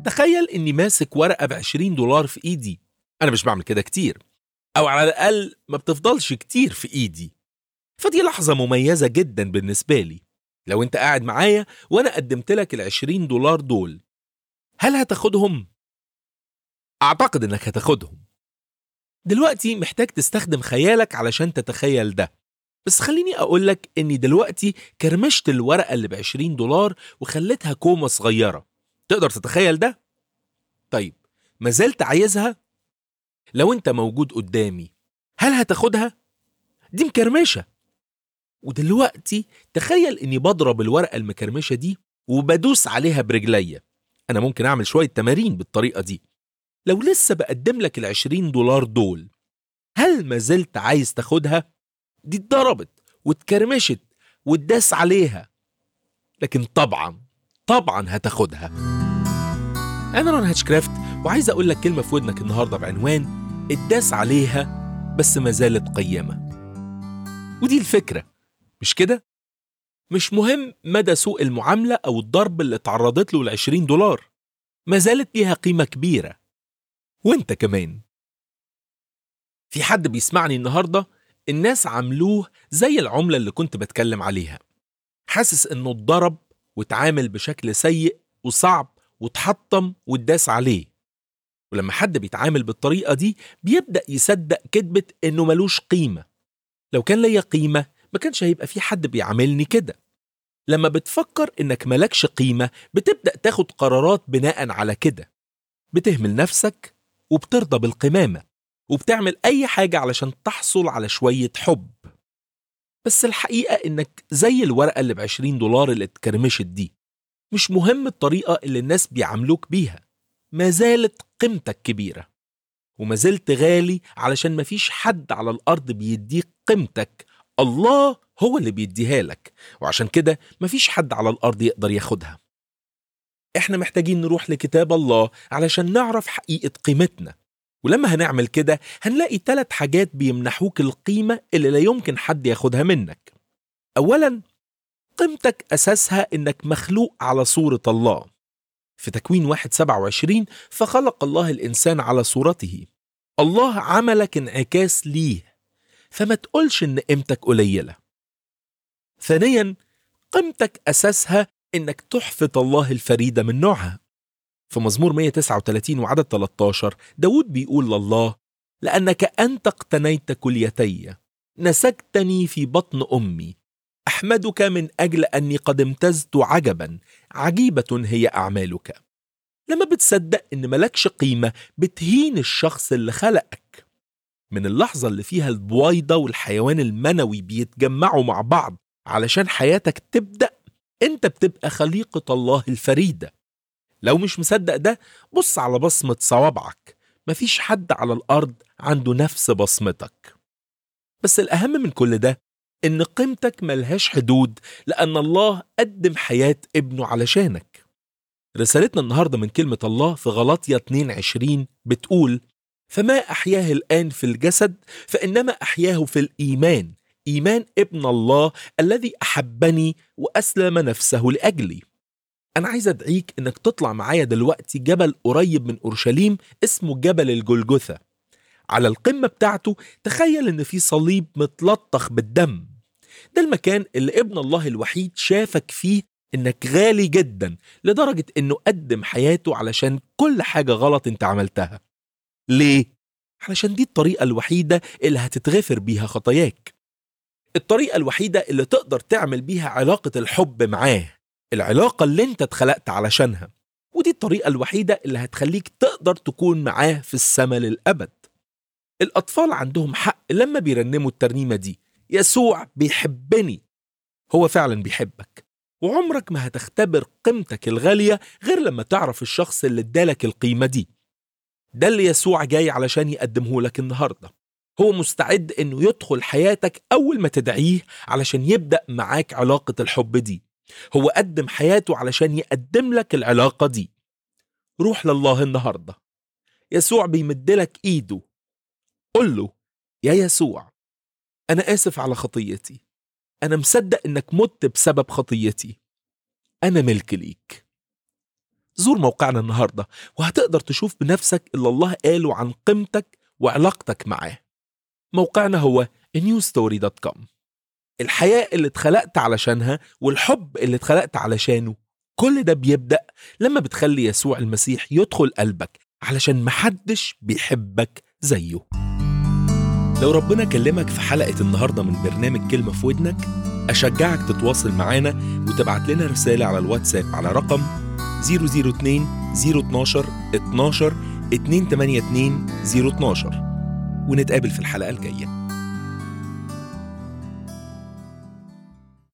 تخيل إني ماسك ورقة بعشرين دولار في إيدي أنا مش بعمل كده كتير أو على الأقل ما بتفضلش كتير في إيدي فدي لحظة مميزة جدا بالنسبة لي لو أنت قاعد معايا وأنا قدمت لك العشرين دولار دول هل هتاخدهم؟ أعتقد إنك هتاخدهم دلوقتي محتاج تستخدم خيالك علشان تتخيل ده بس خليني أقول لك إني دلوقتي كرمشت الورقة اللي بعشرين دولار وخليتها كومة صغيرة تقدر تتخيل ده؟ طيب ما زلت عايزها؟ لو أنت موجود قدامي هل هتاخدها؟ دي مكرمشة ودلوقتي تخيل إني بضرب الورقة المكرمشة دي وبدوس عليها برجليا أنا ممكن أعمل شوية تمارين بالطريقة دي لو لسه بقدم لك العشرين دولار دول هل ما زلت عايز تاخدها؟ دي اتضربت واتكرمشت واتداس عليها لكن طبعا طبعا هتاخدها أنا رون هاتشكرافت وعايز أقول لك كلمة في ودنك النهاردة بعنوان اتداس عليها بس ما زالت قيمة ودي الفكرة مش كده؟ مش مهم مدى سوء المعاملة أو الضرب اللي اتعرضت له العشرين دولار ما زالت ليها قيمة كبيرة وانت كمان في حد بيسمعني النهاردة الناس عملوه زي العملة اللي كنت بتكلم عليها حاسس انه اتضرب واتعامل بشكل سيء وصعب واتحطم واتداس عليه ولما حد بيتعامل بالطريقة دي بيبدأ يصدق كذبة انه ملوش قيمة لو كان ليا قيمة ما كانش هيبقى في حد بيعاملني كده لما بتفكر انك ملكش قيمة بتبدأ تاخد قرارات بناء على كده بتهمل نفسك وبترضى بالقمامة وبتعمل أي حاجة علشان تحصل على شوية حب بس الحقيقة إنك زي الورقة اللي بعشرين دولار اللي اتكرمشت دي مش مهم الطريقة اللي الناس بيعاملوك بيها ما زالت قيمتك كبيرة وما زلت غالي علشان مفيش حد على الأرض بيديك قيمتك الله هو اللي بيديها لك وعشان كده مفيش حد على الأرض يقدر ياخدها احنا محتاجين نروح لكتاب الله علشان نعرف حقيقة قيمتنا ولما هنعمل كده هنلاقي ثلاث حاجات بيمنحوك القيمة اللي لا يمكن حد ياخدها منك أولا قيمتك أساسها إنك مخلوق على صورة الله في تكوين واحد سبعة وعشرين فخلق الله الإنسان على صورته الله عملك انعكاس ليه فما تقولش إن قيمتك قليلة ثانيا قيمتك أساسها إنك تحفة الله الفريدة من نوعها في مزمور 139 وعدد 13 داود بيقول لله لأنك أنت اقتنيت كليتي نسجتني في بطن أمي أحمدك من أجل أني قد امتزت عجبا عجيبة هي أعمالك لما بتصدق إن ملكش قيمة بتهين الشخص اللي خلقك من اللحظة اللي فيها البويضة والحيوان المنوي بيتجمعوا مع بعض علشان حياتك تبدأ انت بتبقى خليقة الله الفريدة لو مش مصدق ده بص على بصمة صوابعك مفيش حد على الأرض عنده نفس بصمتك بس الأهم من كل ده إن قيمتك ملهاش حدود لأن الله قدم حياة ابنه علشانك رسالتنا النهاردة من كلمة الله في غلطية 22 بتقول فما أحياه الآن في الجسد فإنما أحياه في الإيمان إيمان ابن الله الذي أحبني وأسلم نفسه لأجلي أنا عايز أدعيك إنك تطلع معايا دلوقتي جبل قريب من أورشليم اسمه جبل الجلجثة على القمة بتاعته تخيل إن في صليب متلطخ بالدم ده المكان اللي ابن الله الوحيد شافك فيه إنك غالي جدا لدرجة إنه قدم حياته علشان كل حاجة غلط أنت عملتها ليه؟ علشان دي الطريقة الوحيدة اللي هتتغفر بيها خطاياك الطريقة الوحيدة اللي تقدر تعمل بيها علاقة الحب معاه العلاقة اللي انت اتخلقت علشانها ودي الطريقة الوحيدة اللي هتخليك تقدر تكون معاه في السماء للأبد الأطفال عندهم حق لما بيرنموا الترنيمة دي يسوع بيحبني هو فعلا بيحبك وعمرك ما هتختبر قيمتك الغالية غير لما تعرف الشخص اللي ادالك القيمة دي ده اللي يسوع جاي علشان يقدمه لك النهارده هو مستعد انه يدخل حياتك اول ما تدعيه علشان يبدا معاك علاقه الحب دي هو قدم حياته علشان يقدم لك العلاقه دي روح لله النهارده يسوع بيمدلك ايده قل له يا يسوع انا اسف على خطيتي انا مصدق انك مت بسبب خطيتي انا ملك ليك زور موقعنا النهاردة وهتقدر تشوف بنفسك اللي الله قاله عن قيمتك وعلاقتك معاه موقعنا هو newstory.com الحياة اللي اتخلقت علشانها والحب اللي اتخلقت علشانه كل ده بيبدأ لما بتخلي يسوع المسيح يدخل قلبك علشان محدش بيحبك زيه لو ربنا كلمك في حلقة النهاردة من برنامج كلمة في ودنك أشجعك تتواصل معانا وتبعت لنا رسالة على الواتساب على رقم 002 012 12 282 012 ونتقابل في الحلقة الجاية